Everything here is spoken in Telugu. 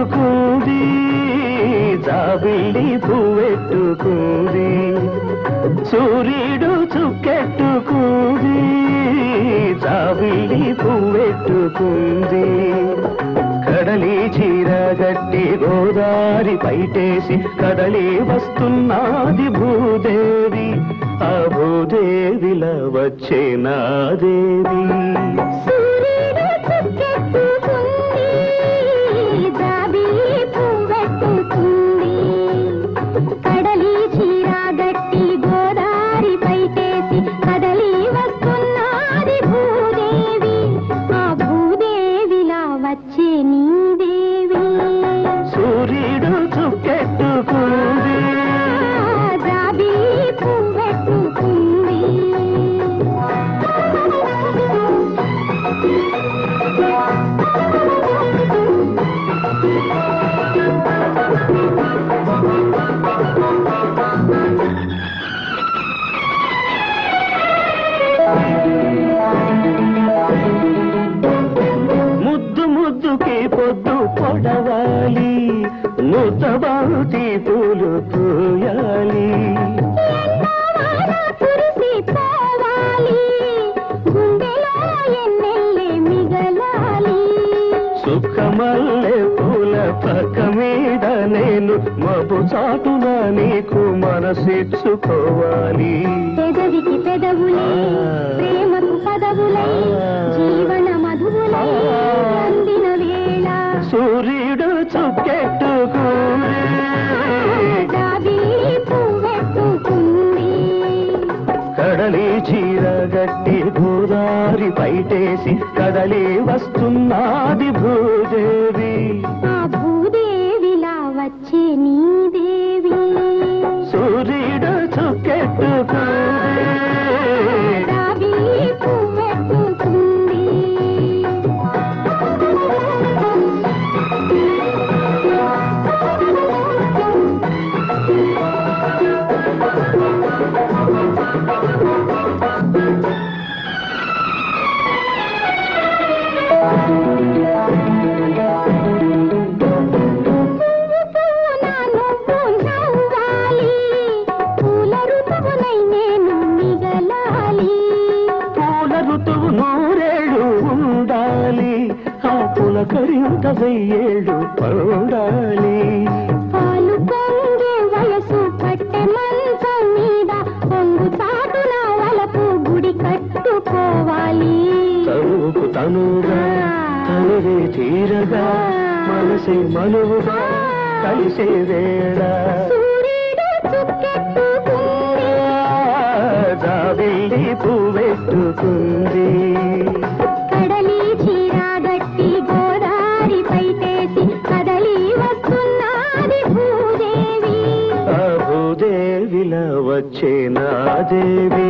చుక్కెట్టుకుంది జాబిల్లి పువ్వెట్టుకుంది సూర్యుడు చుక్కెట్టుకుంది జాబిల్లి పువ్వెట్టుకుంది కడలి చీర గట్టి గోదారి పైటేసి కదలి వస్తున్నాది భూదేవి ఆ భూదేవిలా వచ్చే నా దేవి సూర్యుడు చుక్కెట్టుకుంది జాబిల్లి పువ్వెట్టుకుంది కడలి చీర గట్టి గోదారి పైటేసి కదలి వస్తున్నాది భూదేవి ఆ భూదేవిలా వచ్చే నీ దేవి సూర్యుడు చుక్కెట్టుకుంది జాబిల్లి పువ్వెట్టుకుంది ముద్దు ముద్దుకి పొద్దు పొడవాలి ముద్దబాటి పూలు పూయాలి ఎండవాన కురిసిపోవాలి, గుండెలో ఎన్నెల్లే మిగలాలి. సుఖమల్లె పూల పక్క మీద నేను మబు చాటున నీకు మనసిచ్చుకోవాలి పెదవికి పెదవులై, ప్రేమకు పదవులై, జీవన మధువులై అందిన వేళ సూర్యుడు చుక్కెట్టుకుంది జాబిల్లి పువ్వెట్టుకుంది. కడలి చీర గట్టి గోదారి పైటేసి కదలి వస్తున్నాది భూదేవి ఆ భూదేవిలా వచ్చే నీ దేవి సూర్యుడు చుక్కెట్టుకుంది జాబిల్లి పువ్వెట్టుకుంది. పువ్వున నువ్వు నవ్వాలి, పూల ఋతువునై నేను మిగలాలి. పూల ఋతువు నూరేళ్ళు ఉండాలి ఆ పులకరింత వెయ్యేళ్ళు పడాలి పాలు పొంగే వయసు పట్టె మంచం మీద పొంగు చాటున వలపు గుడి కట్టుకోవాలి తనువుకు తనుగా తనువే తీరగా మనసే మనువుగా కలిసే వేళ సూర్యుడు చుక్కెట్టుకుంది జాబిల్లి పువ్వెట్టుకుంది కడలి చీర గట్టి గోదారి పైటేసి కదలి వస్తున్నాది భూదేవి ఆ భూదేవిలా వచ్చే నా దేవి